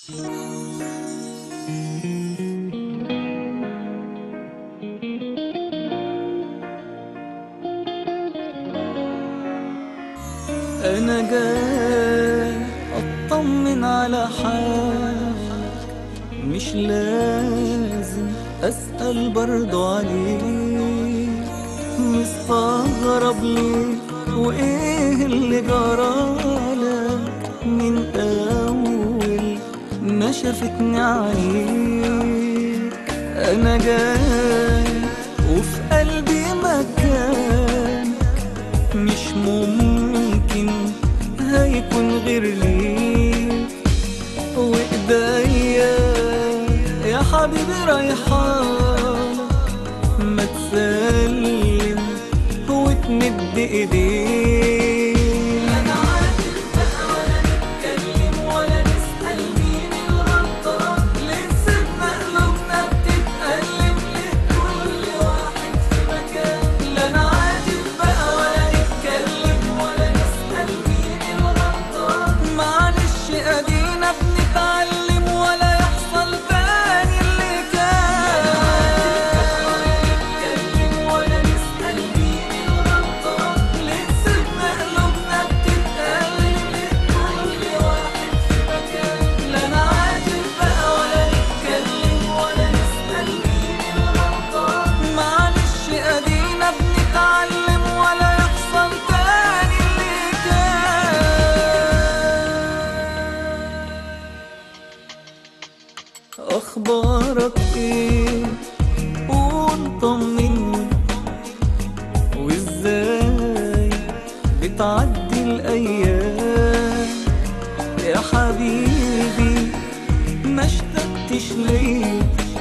أنا جاي أطمن على حالك مش لازم أسأل برضو عليك مستغرب ليه وإيه اللي جرالك من أول ما شافتني عليك أنا جاي وفي قلبي مكان مش ممكن هيكون غير ليك وايديا يا حبيبي رايحالك ما تسلم وتمد ايديك انا عاتب بقى ولا نتكلم ولا نسأل مين الغلطان ليه سيبنا قلوبنا بتتألم ليه كل واحد في مكان لا انا عاتب بقى ولا نتكلم ولا نسأل مين الغلطان معلش ادينا بنتعلم ولا يحصل تاني اللي كان ولا نسأل مين الغلطان ليه سيبنا قلوبنا بتتألم ليه كل واحد في مكان لا انا عاتب بقى ولا نتكلم ولا نسأل مين الغلطان معلش ادينا بنتعلم ولا يحصل تاني اللي كان اخبارك ايه قول طمني وازاي بتعدي الايام يا حبيبي ما اشتقتش ليه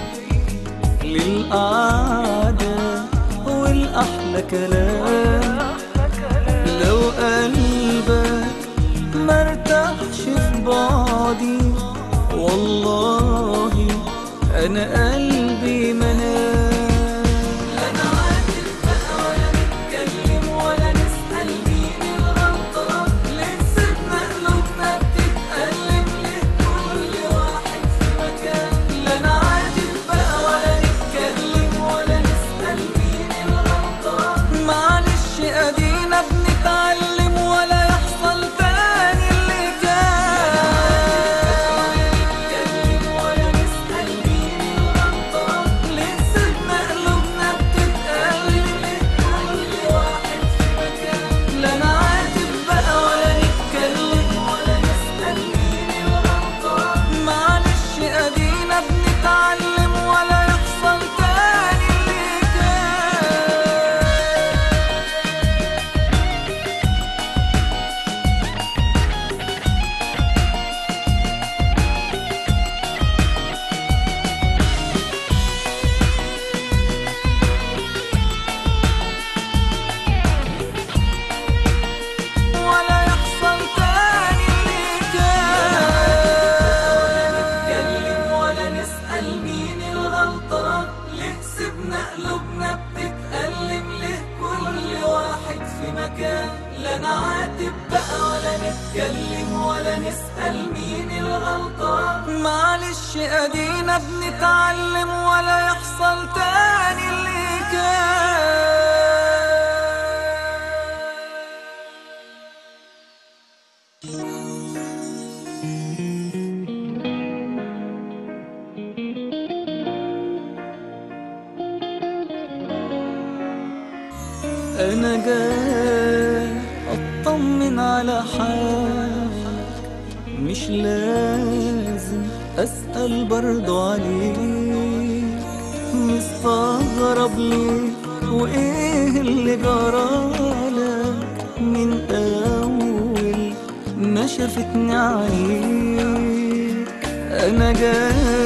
للقعدة والأحلى كلام لو قلبك مرتاحش في بعضي والله أنا قلبي منام لا أنا عاتب بقى ولا نتكلم ولا نسأل مين الغلطان ليه سيبنا قلوبنا بتتألم ليه كل واحد في مكان لا أنا عاتب بقى ولا نتكلم ولا نسأل مين الغلطان معلش أدينا بنتعلم ولا يحصل تاني اللي كان ولا نسأل مين الغلطان ليه سيبنا قلوبنا بتتألم ليه كل واحد في مكان لا أنا عاتب بقى ولا نتكلم ولا نسأل مين الغلطان معلش أدينا بنتعلم ولا يحصل تاني اللي كان ولا يحصل تاني اللي كان نتكلم ولا نسأل مين الغلطان ليه سيبنا قلوبنا بتتألم ليه كل واحد في مكان لا نعاتب بقى ولا نتكلم ولا نسأل مين الغلطان معلش ادينا بنتعلم ولا يحصل تاني اللي كان أنا جاي أطمن على حالك مش لازم أسأل برضو عليك مستغرب ليه وإيه اللي جرالك من أول ما شافتني عليك أنا جاي